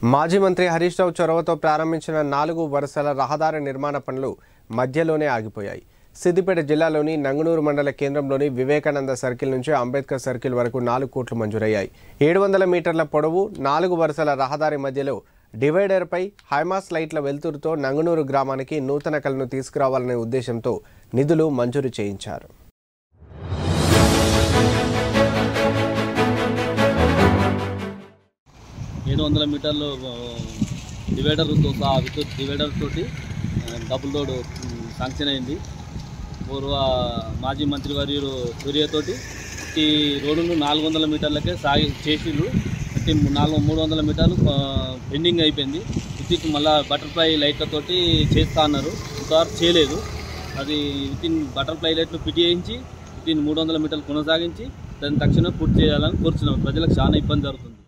మాజీ మంత్రి హరీష్ రావు చొరవతో ప్రారంభించిన నాలుగు వరుసల రహదారి నిర్మాణ పనులు మధ్యలోనే ఆగిపోయాయి సిద్దిపేట జిల్లాలోని నంగునూరు మండల కేంద్రంలోని వివేకానంద సర్కిల్ నుంచి అంబేద్కర్ సర్కిల్ వరకు నాలుగు కోట్లు మంజూరయ్యాయి ఏడు వందల మీటర్ల పొడవు నాలుగు వరుసల రహదారి మధ్యలో డివైడర్పై హైమాస్ లైట్ల వెలుతురుతో నంగునూరు గ్రామానికి నూతన కళను తీసుకురావాలనే ఉద్దేశంతో నిధులు మంజూరు చేయించారు ఏడు వందల మీటర్లు ఆ, డివైడర్తో సహా విద్యుత్ డివైడర్ తోటి ఆ, డబుల్ రోడ్ ఉమ్, శాంక్షన్ అయింది పూర్వ మాజీ మంత్రి వర్యులు సూర్యతోటి ఈ రోడ్డును నాలుగు వందల మీటర్లకే సాగి చేసిండ్రు అంటే నాలుగు మూడు వందల మీటర్లు ఆ, పెండింగ్ అయిపోయింది విద్యుత్ మళ్ళా బటర్ఫ్లై లైట్లతోటి చేస్తా అన్నారు ఇంతవరకు చేయలేదు అది వితిన్ బటర్ఫ్లై లైట్లు ఫిట్ చేయించి వితిన్ మూడు వందల మీటర్లు కొనసాగించి దాన్ని తక్షణం పూర్తి చేయాలని కోరుచున్నాం ప్రజలకు చాలా ఇబ్బంది జరుగుతుంది